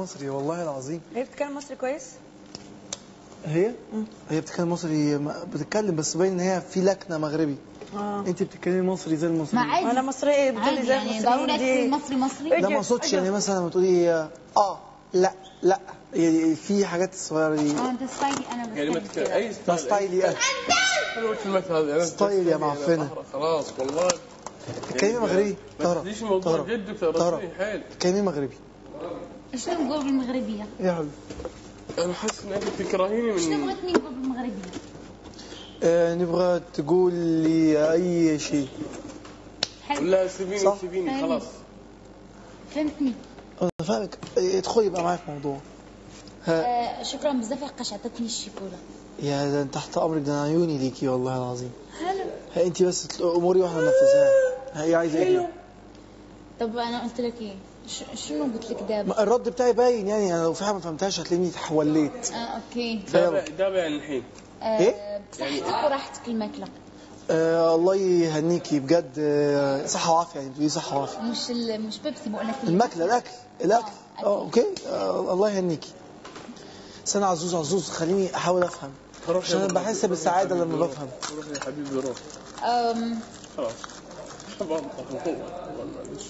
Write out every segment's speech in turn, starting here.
مصري والله العظيم هي بتتكلم مصري كويس؟ هي هي بتتكلم مصري ما- بتتكلم بس باين ان هي في لكنه مغربي اه انت بتتكلمي مصري زي ما المصريين عادي انا مصرية بتقولي عادي زي يعني ضروري المصريين أكتب دي مصري مصري لا ما اقصدش يعني مثلا لما تقولي اه لا لا يعني في حاجات صغيره دي اه انت ستايلي انا يعني ما بتكلم تك... كده. اي ده ستايل ستايلي أنا. حلوة الكلمات هذه أنا ستايل يا أنا معفنة. ظهرة خلاص والله كلمة مغربي ما طهرة تديش الموضوع طهرة جد دكتور طهرة رسمي حيل كلمة مغربي شنو نقول بالمغربية؟ يا حبيبي انا حاسس ان انت تكرهيني شنو من بغيتني نقول بالمغربية؟ آه نبغى تقول لي اي شيء حلو لا سيبيني صح. سيبيني فاهمني. خلاص فهمتني انا فاهمك آه، ادخلي بقى معايا في موضوع ها آه شكرا بزاف حقاش عطتني الشيكولا يا ده أنت تحت امرك ده أنا عيوني ليكي والله العظيم حلو ها انت بس تل- اموري واحنا ننفذها هي عايزه ايه طب انا قلت لك ايه؟ ش- شنو قلت لك دابا؟ ما الرد بتاعي باين يعني انا لو في حاجه ما فهمتهاش هتلاقيني اتحوليت اه اوكي دابع دابع الحين آه إيه؟ بصحتك وراحتك الماكلة آه الله يهنيكي بجد آه صحه وعافيه يعني بتقولي صحه وعافيه مش ال... مش بيبسي بقول لك الماكله الاكل الاكل آه، اه اوكي آه الله يهنيكي بس انا عزوز عزوز خليني احاول افهم روح عشان يا انا روح بحس يا بالسعاده حبيبي، لما روح. بفهم روح يا حبيبي روح أم... خلاص بنطق هو معلش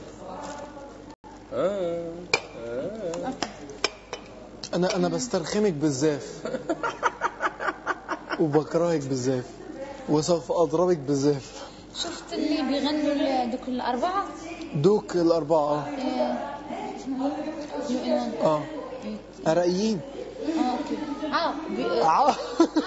آه. آه. انا انا بسترخمك بالزاف وبكرهك بالزاف وسوف اضربك بالزاف شفت اللي بيغنوا ال- دوك الأربعة؟ دوك الاربعه اه آه، اسمه ايه؟ يو إيمان. اه رايقين اه اوكي اه بي... عا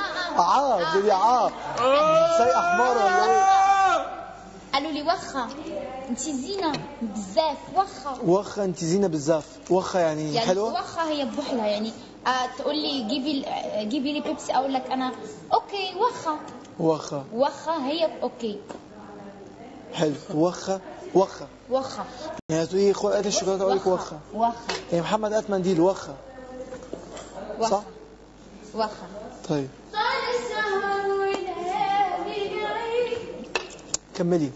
عا دي عا سايق حمار ولا ايه قالوا لي وخا انت زينة بزاف وخا وخه انت زينه بالزاف وخه يعني, يعني حلوه وخا هي بوحدها يعني آه تقول لي جيبي ال- آه، جيبي لي بيبسي اقول لك انا اوكي وخا وخه وخا هي اوكي حلو وخه وخه وخا يعني تقولي خد هات الشوكولاته اقول لك وخه وخا يعني محمد هات منديل وخه وخا صح وخا طيب طال السهر والليالي بعيد. كملي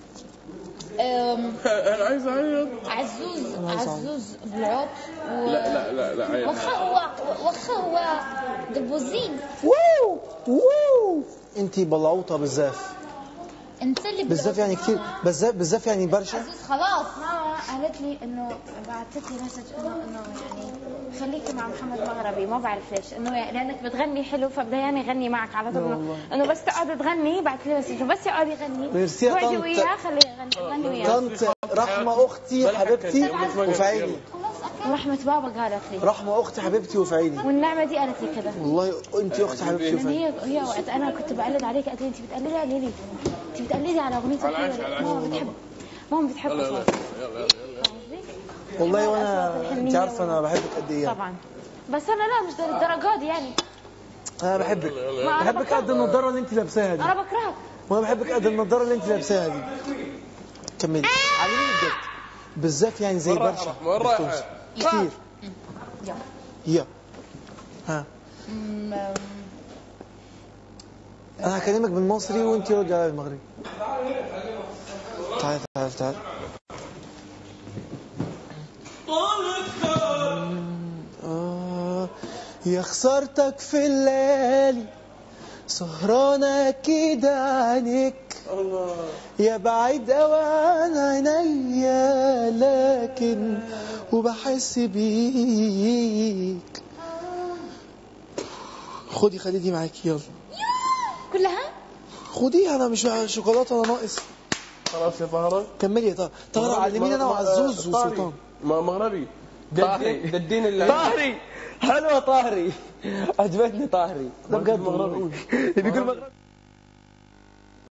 أم، انا عايز اعيط عزوز أنا عايز أعرف. عزوز بالعوط و... لا لا لا لا عيط وخا هو وخا هو قلبه زين ووو ووو انت بلعوطه بالزاف انت اللي بالزاف يعني كتير بالزاف بالزاف يعني برشا عزوز خلاص ماما قالت لي انه بعثت لي مسج انه انه يعني خليكي مع محمد مغربي ما بعرف ليش انه يعني لانك بتغني حلو فبديان يغني معك على طول لا انه والله. انه بس تقعد تغني بعث لي مسج بس يقعد يغني ميرسي يا وعدي طنط. وياه خليه يغني غني وياه طنط رحمه اختي حبيبتي وفي عيني ورحمة بابا قالت لي رحمه اختي حبيبتي وفي عيني والنعمة دي قالت لي كده والله انت اختي حبيبتي وفي لان عيني هي هي وقت انا كنت بقلد عليك قالت لي انت بتقلدي على ليلي انت بتقلدي على اغنيه على عاش، على عاش. ماما بتحب ماما بتحب يلا يلا أصواتك. يلا يلا والله الأصوات وانا الحنية انت عارفه انا وال- بحبك قد ايه يعني. طبعا بس انا لا مش للدرجات دي يعني انا بحبك ما أنا بحبك بكرهك. قد النضاره اللي انت لابساها دي انا بكرهك وانا بحبك قد النضاره اللي انت لابساها دي كملي علميني بجد بالذات يعني زي وين رايحة برشا رحمة؟ وين رايحة؟ بفتوس. كتير يلا يا ها أمم، انا هكلمك بالمصري وانت ردي عليا بالمغربي تعال تعال تعال آه يا خسارتك في الليالي سهرانة كده عنك الله يا بعيد اوان عينيا لكن وبحس بيك خدي خلي دي معاكي يلا كلها خديها انا مش شوكولاته انا ناقص خلاص يا طهرة كملي يا طه طه علميني انا وعزوز وسلطان ما مغربي طاهري ده الدين اللي طاهري حلوة طاهري عجبتني طاهري ده بجد مغربي بيقول مغربي